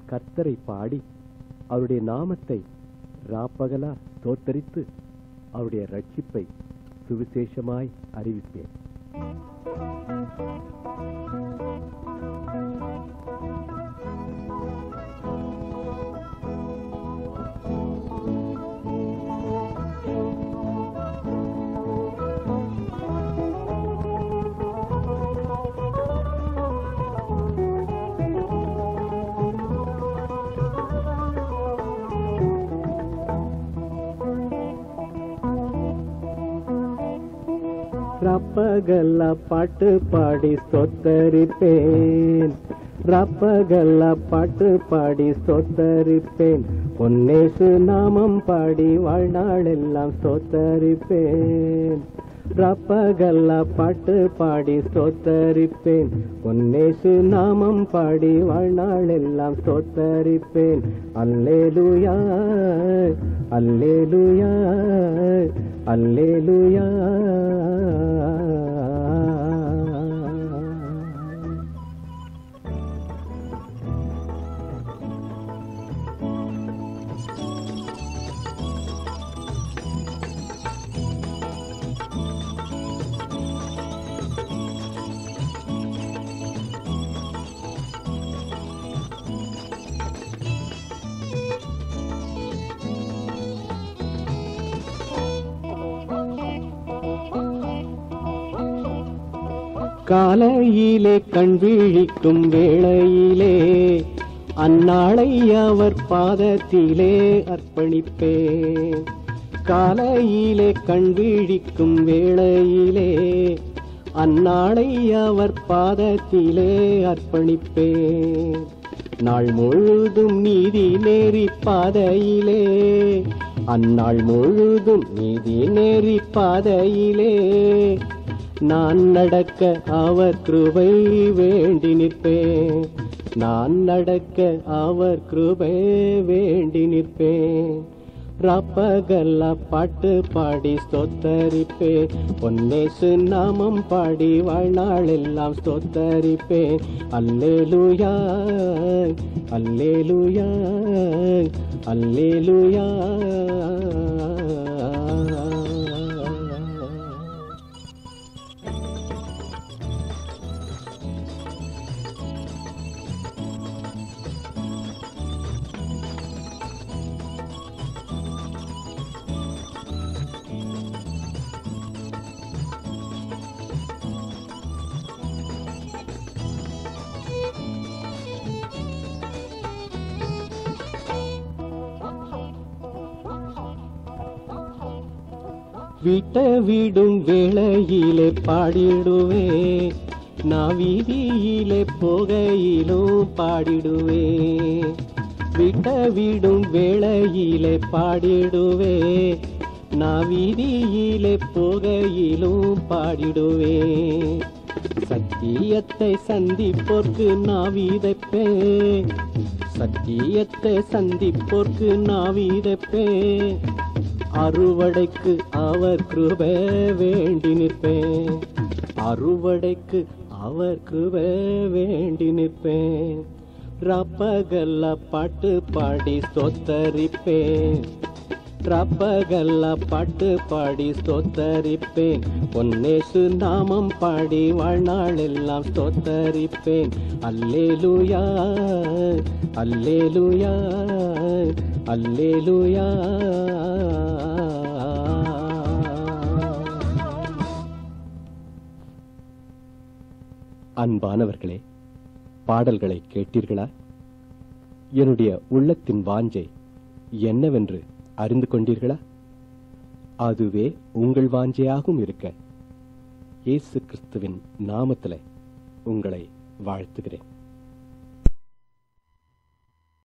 கர்த்தரை பாடி அவருடைய நாமத்தை ராப்பகலா தோத்தரித்து அவருடைய ரட்சிப்பை சுவிசேஷமாய் அறிவிப்பேன் ரப்பகல்ல பாட்டு பாடி சொத்தரிப்பேன் ரப்பகல்ல பாட்டு பாடி சொத்தரிப்பேன் பொன்னேசு நாமம் பாடி வாழ்நாளெல்லாம் சொத்தரிப்பேன் ரப்பகல்ல பாட்டு பாடி சொத்தரிப்பேன் பொன்னேசு நாமம் பாடி வாழ்நாளெல்லாம் சொத்தரிப்பேன் அல்லேலுயா அல்லேலுயா அல்லேலுயா காலையிலே கண் விழிக்கும் வேளையிலே அந்நாளை அவர் பாதத்திலே அர்ப்பணிப்பேன் காலையிலே கண் விழிக்கும் வேளையிலே அந்நாளை அவர் பாதத்திலே அர்ப்பணிப்பேன் நாள் முழுதும் நீதி நேரி பாதையிலே அந்நாள் முழுதும் நீதி நேரி பாதையிலே நான் நடக்க அவர் கிருபை வேண்டி நிற்பேன் நான் நடக்க அவர் கிருபை வேண்டி நிற்பேன் ரப்பகல்ல பாட்டு பாடி ஸ்தோத்தரிப்பே பொன்னேசு நாமம் பாடி வாழ்நாளெல்லாம் ஸ்தோத்தரிப்பே அல்லேலுயா அல்லேலுயா அல்லேலுயா வீட்ட வீடும் வேளையிலே பாடிடுவே நான் வீதியிலே போகையிலும் பாடிடுவே வீட்ட வீடும் வேளையிலே பாடிடுவே நான் வீதியிலே போகையிலும் பாடிடுவே சத்தியத்தை சந்திப்போர்க்கு நான் விதைப்பேன் சத்தியத்தை சந்திப்போர்க்கு நான் விதைப்பேன் அறுவடைக்கு அவர் கிருபை வேண்டி நிற்பேன் அறுவடைக்கு அவர் கிருபை வேண்டி நிற்பேன் ரப்பகல்ல பாட்டு பாடி ஸ்தோத்தரிப்பேன் ரப்பகல்ல பாட்டு பாடி ஸ்தோத்தரிப்பேன் பொன்னேசு நாமம் பாடி வாழ்நாளெல்லாம் ஸ்தோத்தரிப்பேன் அல்லேலுயா அல்லேலுயா அல்லேலுயா அன்பானவர்களே பாடல்களை கேட்டீர்களா என்னுடைய உள்ளத்தின் வாஞ்சை என்னவென்று அறிந்து கொண்டீர்களா அதுவே உங்கள் வாஞ்சையாகவும் இருக்க இயேசு கிறிஸ்துவின் நாமத்திலே உங்களை வாழ்த்துகிறேன்